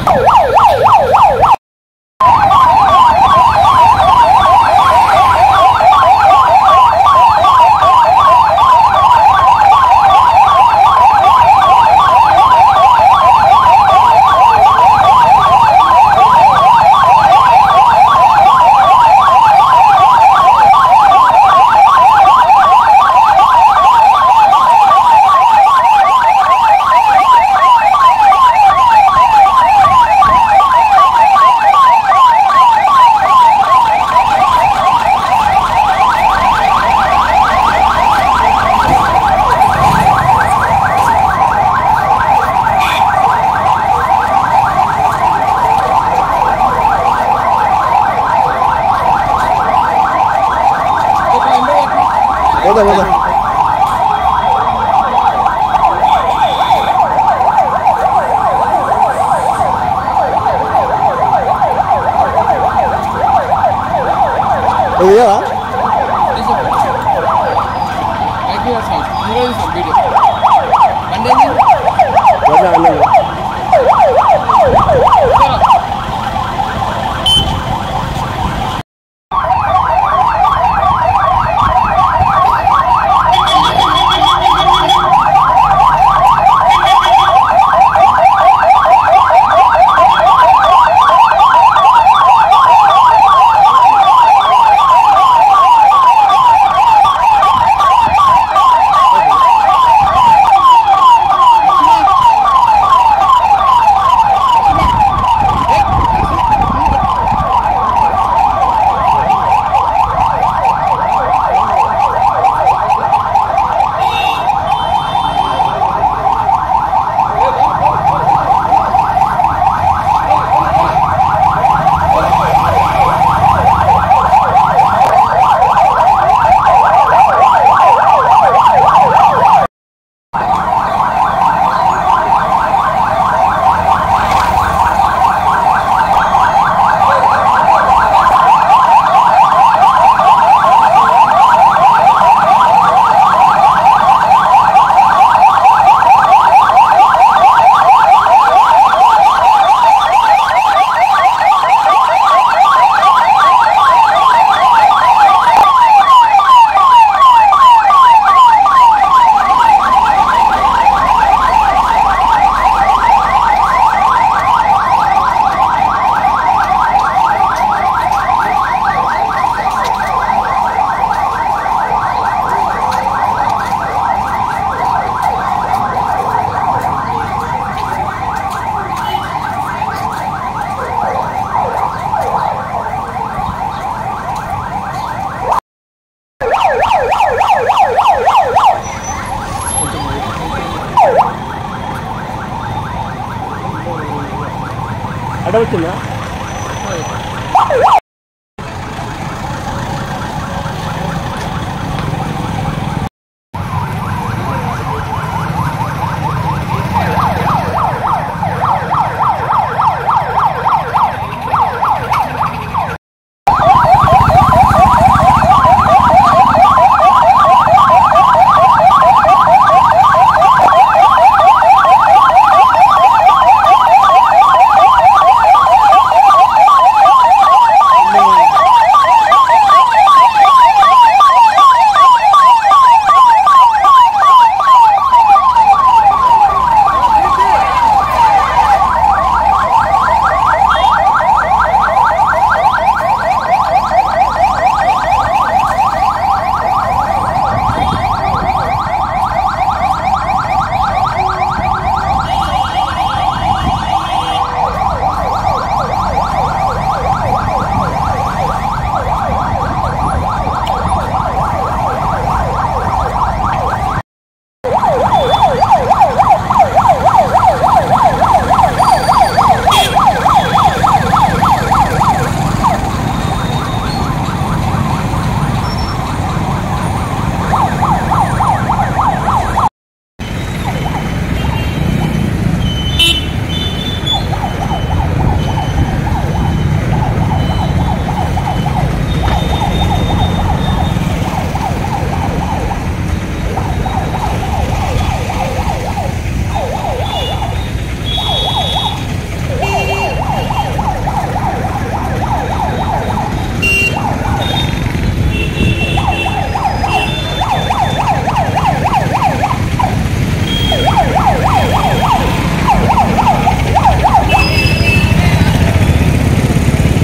పోదా పోదా ఇది ఇయ్యవా? వద్దా అన్నది. అడ్డ వచ్చిందా ఆ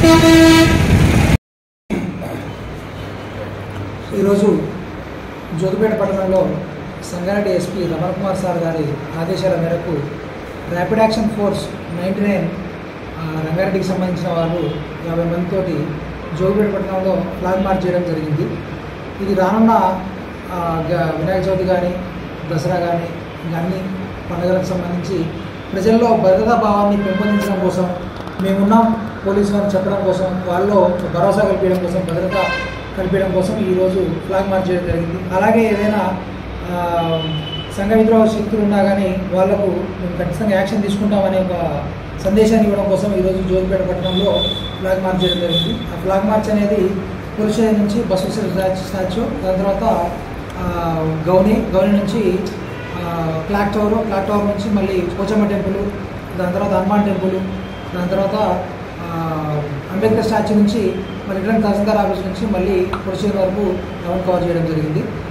ఈరోజు జోగిపేట పట్టణంలో సంగారెడ్డి ఎస్పీ రమణ కుమార్ సార్ గారి ఆదేశాల మేరకు rapid action force ninety nine రంగారెడ్డికి సంబంధించిన వాళ్ళు యాభై మందితోటి జోగిపేట పట్టణంలో ఫ్లాగ్ మార్చ్ చేయడం జరిగింది ఇది రానున్న ఆ, గ- వినాయక చవితి కానీ దసరా కానీ ఇంకా అన్ని పండుగలకు సంబంధించి ప్రజల్లో భద్రతా భావాన్ని పెంపొందించడం కోసం మేమున్నాం పోలీసు వారు చెప్పడం కోసం వాళ్ళలో భరోసా కల్పించడం కోసం భద్రత కల్పించడం కోసం ఈరోజు ఫ్లాగ్ మార్చ్ చేయడం జరిగింది అలాగే ఏదైనా ఆ, సంఘ విద్రోహ శక్తులు ఉన్నా కానీ వాళ్లకు మేము ఖచ్చితంగా యాక్షన్ తీసుకుంటామనే ఒక సందేశాన్ని ఇవ్వడం కోసం ఈరోజు జోగిపేట పట్టణంలో ఫ్లాగ్ మార్చ్ చేయడం జరిగింది ఆ ఫ్లాగ్ మార్చ్ అనేది పోలీస్ స్టేషన్ నుంచి బస్ స్టాచ్యూ దాని తర్వాత ఆ, గౌని గౌని నుంచి ఆ, క్లాక్ టవర్ క్లాక్ టవర్ నుంచి మళ్ళీ పోచమ్మ టెంపుల్ దాని తర్వాత హనుమాన్ టెంపుల్ దాని తర్వాత ఆ, అంబేద్కర్ స్టాచ్యూ నుంచి మళ్ళీ రిటర్న్ తహసీల్దార్ ఆఫీస్ నుంచి మళ్ళీ పొడిచేరు వరకు టౌన్ కవర్ చేయడం జరిగింది